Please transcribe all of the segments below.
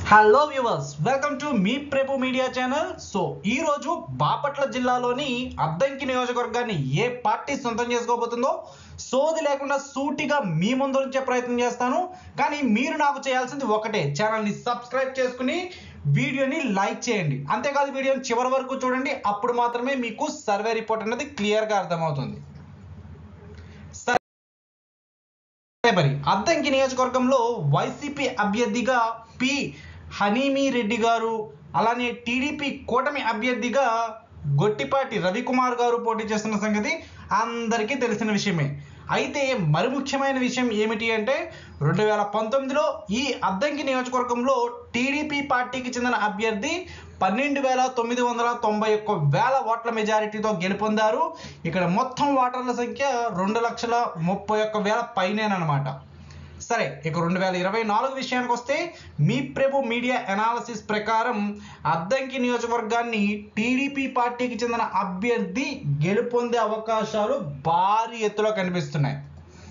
hello viewers welcome to మీ ప్రేపు media channel so ఈ రోజు బాపట్ల జిల్లాలోని అద్దంకి నియోజకవర్గాన్ని ఏ పార్టీ సొంతం చేసుకోబోతుందో సోది లేకుండా సూటిగా మీ ముందు ఉంచే ప్రయత్నం చేస్తాను కానీ మీరు నాకు చేయాల్సింది ఒకటే ఛానల్ని సబ్స్క్రైబ్ చేసుకుని వీడియోని లైక్ చేయండి అంతేకాదు వీడియోని చివరి వరకు చూడండి అప్పుడు మాత్రమే మీకు సర్వే రిపోర్ట్ అనేది క్లియర్గా అర్థమవుతుంది సరే మరి అద్దంకి నియోజకవర్గంలో వైసీపీ అభ్యర్థిగా పి హనీమీ రెడ్డి గారు అలానే టీడీపీ కూటమి అభ్యర్థిగా గొట్టిపాటి రవికుమార్ గారు పోటీ చేస్తున్న సంగతి అందరికీ తెలిసిన విషయమే అయితే మరి ముఖ్యమైన విషయం ఏమిటి అంటే రెండు వేల పంతొమ్మిదిలో ఈ అద్దంకి నియోజకవర్గంలో టీడీపీ పార్టీకి చెందిన అభ్యర్థి పన్నెండు వేల తొమ్మిది వందల తొంభై ఒక్క వేల ఓట్ల మెజారిటీతో గెలుపొందారు ఇక్కడ మొత్తం ఓటర్ల సంఖ్య రెండు లక్షల ముప్పై ఒక్క వేల పైనేనమాట సరే ఇక రెండు వేల ఇరవై నాలుగు విషయానికి వస్తే మీ ప్రభు మీడియా అనాలసిస్ ప్రకారం అద్దంకి నియోజకవర్గాన్ని టీడీపీ పార్టీకి చెందిన అభ్యర్థి గెలుపొందే అవకాశాలు భారీ ఎత్తులో కనిపిస్తున్నాయి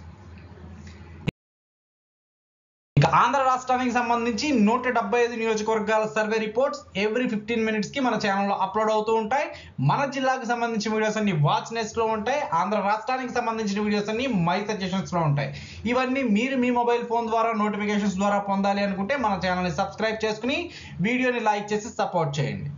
ఇక ఆంధ్ర రాష్ట్రానికి సంబంధించి నూట డెబ్బై ఐదు నియోజకవర్గాల survey reports every fifteen minutes కి మన ఛానల్లో అప్లోడ్ అవుతూ ఉంటాయి మన జిల్లాకు సంబంధించిన వీడియోస్ అన్ని వాచ్ నెస్ట్ లో ఉంటాయి ఆంధ్ర రాష్ట్రానికి సంబంధించిన వీడియోస్ అన్ని మై సజెషన్స్ లో ఉంటాయి ఇవన్నీ మీరు మీ మొబైల్ ఫోన్ ద్వారా నోటిఫికేషన్స్ ద్వారా పొందాలి అనుకుంటే మన ఛానల్ని సబ్స్క్రైబ్ చేసుకుని వీడియోని లైక్ చేసి సపోర్ట్ చేయండి